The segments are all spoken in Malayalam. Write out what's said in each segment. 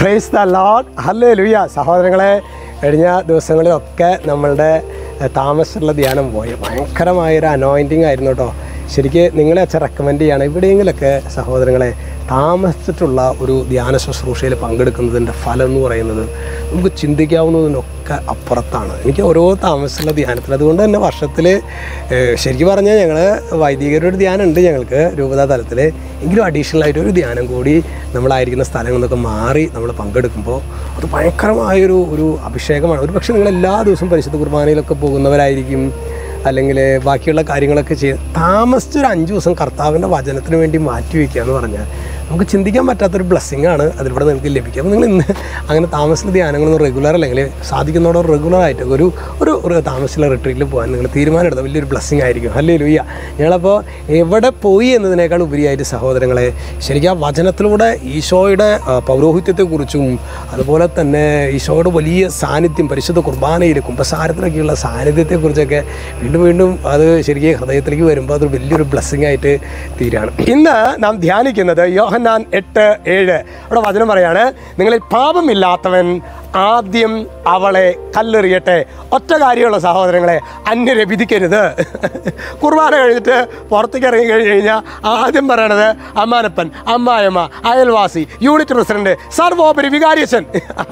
പ്രൈസ് ദ ലോഡ് ഹല്ലേ ലുയ്യ സഹോദരങ്ങളെ കഴിഞ്ഞ ദിവസങ്ങളിലൊക്കെ നമ്മളുടെ എഹ്, താമസിച്ചുള്ള ധ്യാനം പോയി ഭയങ്കരമായൊരു അനോയിൻറ്റിങ് ആയിരുന്നു കേട്ടോ ശരിക്ക് നിങ്ങളെ അച്ഛൻ റെക്കമെൻഡ് ചെയ്യണം എവിടെയെങ്കിലൊക്കെ സഹോദരങ്ങളെ താമസിച്ചിട്ടുള്ള ഒരു ധ്യാന ശുശ്രൂഷയിൽ പങ്കെടുക്കുന്നതിൻ്റെ ഫലം എന്ന് പറയുന്നത് നമുക്ക് ചിന്തിക്കാവുന്നതിനൊക്കെ അപ്പുറത്താണ് എനിക്ക് ഓരോ താമസിച്ചുള്ള ധ്യാനത്തിൽ അതുകൊണ്ട് തന്നെ വർഷത്തിൽ ശരിക്കും പറഞ്ഞാൽ ഞങ്ങൾ വൈദികരുടെ ഒരു ധ്യാനം ഉണ്ട് ഞങ്ങൾക്ക് രൂപതാ തലത്തിൽ എങ്കിലും അഡീഷണൽ ആയിട്ട് ഒരു ധ്യാനം കൂടി നമ്മളായിരിക്കുന്ന സ്ഥലങ്ങളിൽ നിന്നൊക്കെ മാറി നമ്മൾ പങ്കെടുക്കുമ്പോൾ അത് ഭയങ്കരമായൊരു ഒരു അഭിഷേകമാണ് ഒരു പക്ഷേ നിങ്ങൾ എല്ലാ ദിവസവും പരിശുദ്ധ കുർബാനയിലൊക്കെ പോകുന്നവരായിരിക്കും അല്ലെങ്കിൽ ബാക്കിയുള്ള കാര്യങ്ങളൊക്കെ ചെയ്ത് താമസിച്ചൊരു അഞ്ച് ദിവസം കർത്താവിൻ്റെ വചനത്തിന് വേണ്ടി മാറ്റി വയ്ക്കുക എന്ന് പറഞ്ഞാൽ നമുക്ക് ചിന്തിക്കാൻ പറ്റാത്തൊരു ബ്ലെസ്സിങ് ആണ് അതിലൂടെ നിങ്ങൾക്ക് ലഭിക്കുക അപ്പോൾ നിങ്ങൾ ഇന്ന് അങ്ങനെ താമസിച്ച ധ്യാനങ്ങളൊന്നും റെഗുലർ അല്ലെങ്കിൽ സാധിക്കുന്നതോടെ റെഗുലർ ആയിട്ട് ഒരു ഒരു ഒരു താമസിച്ചുള്ള റിട്രീറ്റിൽ പോകാൻ നിങ്ങൾ തീരുമാനമെടുത്ത വലിയൊരു ബ്ലെസ്സിങ് ആയിരിക്കും അല്ലേ ലൂയ്യ ഞങ്ങളപ്പോൾ എവിടെ പോയി എന്നതിനേക്കാൾ ഉപരിയായിട്ട് സഹോദരങ്ങളെ ശരിക്കും ആ വചനത്തിലൂടെ ഈശോയുടെ ആ, പൗരോഹിത്യത്തെക്കുറിച്ചും അതുപോലെ തന്നെ ഈശോയുടെ വലിയ സാന്നിധ്യം പരിശുദ്ധ കുർബാനയിൽ കുംഭസാരത്തിലൊക്കെയുള്ള സാന്നിധ്യത്തെക്കുറിച്ചൊക്കെ വീണ്ടും വീണ്ടും അത് ശരിക്കും ഹൃദയത്തിലേക്ക് വരുമ്പോൾ അതൊരു വലിയൊരു ബ്ലെസ്സിങ് ആയിട്ട് തീരുകയാണ് ഇന്ന് നാം ധ്യാനിക്കുന്നത് യോഹന്നാൻ എട്ട് ഏഴ് അവിടെ വചനം പറയാണ് നിങ്ങളിൽ പാപമില്ലാത്തവൻ ആദ്യം അവളെ കല്ലെറിയട്ടെ ഒറ്റ കാര്യമുള്ള സഹോദരങ്ങളെ അന്യരെ വിധിക്കരുത് കുർബാന കഴിഞ്ഞിട്ട് പുറത്തേക്ക് ഇറങ്ങി കഴിഞ്ഞ് കഴിഞ്ഞാൽ ആദ്യം പറയണത് അമ്മാനപ്പൻ അമ്മായമ്മ അയൽവാസി യൂണിറ്റ് പ്രസിഡന്റ് സർവോപരി വികാരിയച്ഛൻ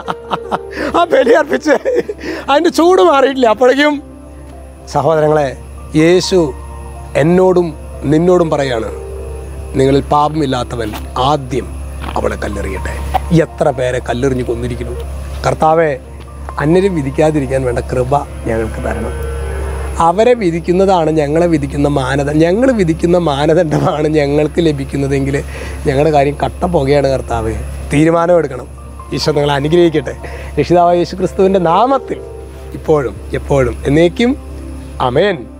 ആ ബലിയർപ്പിച്ച് അതിൻ്റെ ചൂട് മാറിയിട്ടില്ല അപ്പോഴേക്കും സഹോദരങ്ങളെ യേശു എന്നോടും നിന്നോടും പറയാണ് നിങ്ങളിൽ പാപമില്ലാത്തവൻ ആദ്യം അവളെ കല്ലെറിയട്ടെ എത്ര പേരെ കല്ലെറിഞ്ഞ് കൊന്നിരിക്കുന്നു കർത്താവെ അന്യരെ വിധിക്കാതിരിക്കാൻ വേണ്ട കൃപ ഞങ്ങൾക്ക് തരണം അവരെ വിധിക്കുന്നതാണ് ഞങ്ങളെ വിധിക്കുന്ന മാനദണ്ഡം ഞങ്ങൾ വിധിക്കുന്ന മാനദണ്ഡമാണ് ഞങ്ങൾക്ക് ലഭിക്കുന്നതെങ്കിൽ ഞങ്ങളുടെ കാര്യം കട്ട പോകുകയാണ് കർത്താവ് തീരുമാനമെടുക്കണം ഈശോ നിങ്ങളെ അനുഗ്രഹിക്കട്ടെ രക്ഷിതാവായ യേശു ക്രിസ്തുവിൻ്റെ നാമത്തിൽ ഇപ്പോഴും എപ്പോഴും എന്നേക്കും അമേൻ